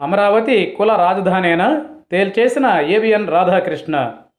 అమరావతి కుల రాజధానేనా తేల్చేసిన ఏవిఎన్ రాధాకృష్ణ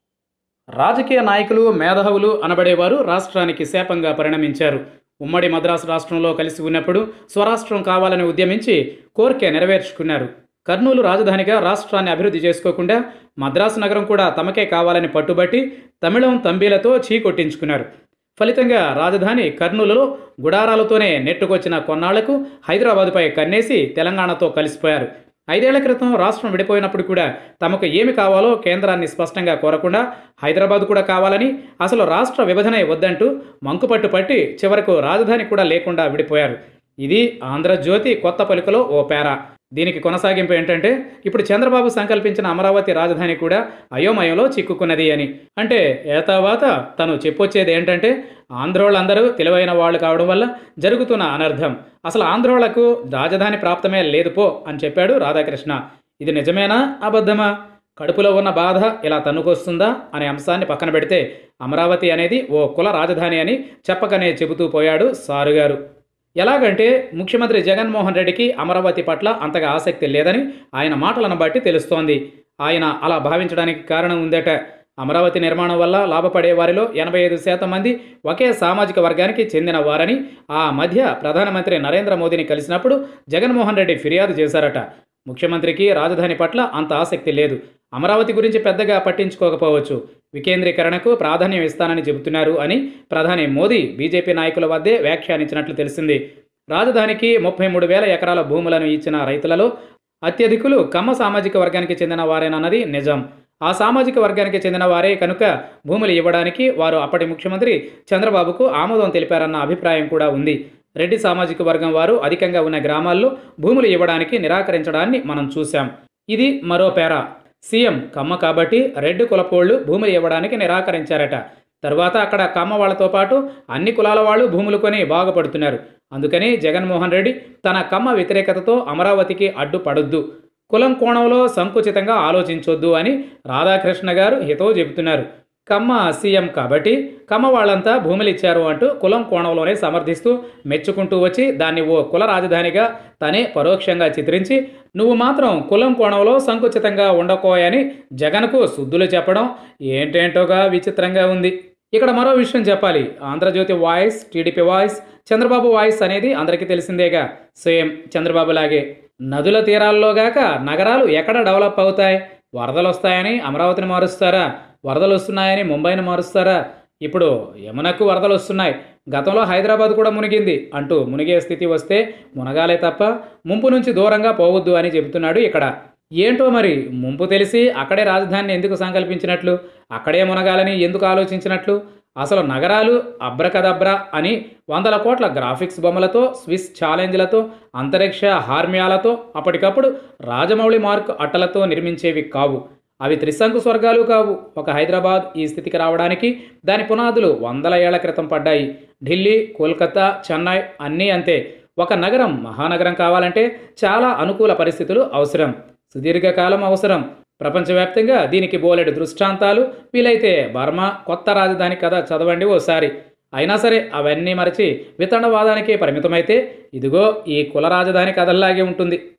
రాజకీయ నాయకులు మేధావులు అనబడేవారు రాష్ట్రానికి శాపంగా పరిణమించారు ఉమ్మడి మద్రాసు రాష్ట్రంలో కలిసి ఉన్నప్పుడు స్వరాష్ట్రం కావాలని ఉద్యమించి కోరిక నెరవేర్చుకున్నారు కర్నూలు రాజధానిగా రాష్ట్రాన్ని అభివృద్ధి చేసుకోకుండా మద్రాసు నగరం కూడా తమకే కావాలని పట్టుబట్టి తమిళం తంబీలతో చీకొట్టించుకున్నారు ఫలితంగా రాజధాని కర్నూలులో గుడారాలతోనే నెట్టుకొచ్చిన కొన్నాళ్లకు హైదరాబాదుపై కన్నేసి తెలంగాణతో కలిసిపోయారు ఐదేళ్ల క్రితం రాష్ట్రం విడిపోయినప్పుడు కూడా తమకు ఏమి కావాలో కేంద్రాన్ని స్పష్టంగా కోరకుండా హైదరాబాద్ కూడా కావాలని అసలు రాష్ట్ర విభజనే వద్దంటూ మంకుపట్టు పట్టి చివరకు రాజధాని కూడా లేకుండా విడిపోయారు ఇది ఆంధ్రజ్యోతి కొత్త పలుకలో ఓ పేర దీనికి కొనసాగింపు ఏంటంటే ఇప్పుడు చంద్రబాబు సంకల్పించిన అమరావతి రాజధాని కూడా అయోమయంలో చిక్కుకున్నది అని అంటే ఏతావాత తను చెప్పొచ్చేది ఏంటంటే ఆంధ్రోళ్ళందరూ తెలివైన వాళ్ళు కావడం వల్ల జరుగుతున్న అనర్థం అసలు ఆంధ్రోళ్లకు రాజధాని ప్రాప్తమే లేదు పో అని చెప్పాడు రాధాకృష్ణ ఇది నిజమేనా అబద్ధమా కడుపులో ఉన్న బాధ ఇలా తన్నుకొస్తుందా అనే అంశాన్ని పక్కన పెడితే అమరావతి అనేది ఓ కుల రాజధాని అని చెప్పకనే చెబుతూ పోయాడు సారుగారు ఎలాగంటే ముఖ్యమంత్రి జగన్మోహన్ రెడ్డికి అమరావతి పట్ల అంతగా ఆసక్తి లేదని ఆయన మాటలను బట్టి తెలుస్తోంది ఆయన అలా భావించడానికి కారణం ఉందట అమరావతి నిర్మాణం వల్ల లాభపడే వారిలో ఎనభై ఐదు శాతం మంది ఒకే సామాజిక వర్గానికి చెందిన వారని ఆ మధ్య ప్రధానమంత్రి నరేంద్ర మోదీని కలిసినప్పుడు జగన్మోహన్ రెడ్డి ఫిర్యాదు చేశారట ముఖ్యమంత్రికి రాజధాని పట్ల అంత ఆసక్తి లేదు అమరావతి గురించి పెద్దగా పట్టించుకోకపోవచ్చు వికేంద్రీకరణకు ప్రాధాన్యం ఇస్తానని చెబుతున్నారు అని ప్రధాని మోదీ బీజేపీ నాయకుల వద్దే వ్యాఖ్యానించినట్లు తెలిసింది రాజధానికి ముప్పై మూడు వేల ఎకరాల భూములను ఇచ్చిన రైతులలో అత్యధికులు కమ్మ సామాజిక వర్గానికి చెందిన వారేనన్నది నిజం ఆ సామాజిక వర్గానికి చెందిన వారే కనుక భూములు ఇవ్వడానికి వారు అప్పటి ముఖ్యమంత్రి చంద్రబాబుకు ఆమోదం తెలిపారన్న అభిప్రాయం కూడా ఉంది రెడ్డి సామాజిక వర్గం వారు అధికంగా ఉన్న గ్రామాల్లో భూములు ఇవ్వడానికి నిరాకరించడాన్ని మనం చూశాం ఇది మరో పేర సీఎం కమ్మ కాబట్టి రెడ్డి కులపోళ్లు భూములు ఇవ్వడానికి నిరాకరించారట తర్వాత అక్కడ కమ్మ వాళ్ళతో పాటు అన్ని కులాల వాళ్ళు భూములు కొని బాగుపడుతున్నారు అందుకని జగన్మోహన్ రెడ్డి తన కమ్మ వ్యతిరేకతతో అమరావతికి అడ్డుపడొద్దు కులం కోణంలో సంకుచితంగా ఆలోచించొద్దు అని రాధాకృష్ణ గారు హితవు చెబుతున్నారు కమ్మ సీఎం కాబట్టి కమ్మ వాళ్ళంతా భూములు ఇచ్చారు అంటూ కులం కోణంలోనే సమర్థిస్తూ మెచ్చుకుంటూ వచ్చి దాన్ని ఓ కుల రాజధానిగా తనే పరోక్షంగా చిత్రించి నువ్వు మాత్రం కులం కోణంలో సంకుచితంగా ఉండకోయని జగన్కు శుద్ధులు చెప్పడం ఏంటేంటోగా విచిత్రంగా ఉంది ఇక్కడ మరో విషయం చెప్పాలి Andhrajyothy voice TDP voice Chandrababu voice అనేది అందరికీ తెలిసిందేగా సేమ్ చంద్రబాబు లాగే నదుల తీరాల్లో గాక నగరాలు ఎక్కడ డెవలప్ అవుతాయి వరదలు వస్తాయని అమరావతిని మారుస్తారా వరదలు వస్తున్నాయని ముంబైని మారుస్తారా ఇప్పుడు యమునకు వరదలు వస్తున్నాయి గతంలో హైదరాబాద్ కూడా మునిగింది అంటూ మునిగే స్థితి వస్తే మునగాలే తప్ప ముంపు నుంచి దూరంగా పోవద్దు అని చెబుతున్నాడు ఇక్కడ ఏంటో మరి ముంపు తెలిసి అక్కడే రాజధానిని ఎందుకు సంకల్పించినట్లు అక్కడే మునగాలని ఎందుకు ఆలోచించినట్లు అసలు నగరాలు అబ్రకదబ్రా అని వందల కోట్ల గ్రాఫిక్స్ బొమ్మలతో స్విస్ ఛాలెంజ్లతో అంతరిక్ష హార్మ్యాలతో అప్పటికప్పుడు రాజమౌళి మార్క్ అట్టలతో నిర్మించేవి కావు అవి త్రిశంకు స్వర్గాలు కావు ఒక హైదరాబాద్ ఈ స్థితికి రావడానికి దాని పునాదులు వందల ఏళ్ల క్రితం పడ్డాయి ఢిల్లీ కోల్కతా చెన్నై అన్నీ అంతే ఒక నగరం మహానగరం కావాలంటే చాలా అనుకూల పరిస్థితులు అవసరం సుదీర్ఘకాలం అవసరం ప్రపంచవ్యాప్తంగా దీనికి బోలెడు దృష్టాంతాలు వీలైతే బర్మా కొత్త రాజధాని కథ చదవండి ఓసారి అయినా సరే అవన్నీ మరచి వితండవాదానికే పరిమితమైతే ఇదిగో ఈ కుల రాజధాని కథల్లాగే ఉంటుంది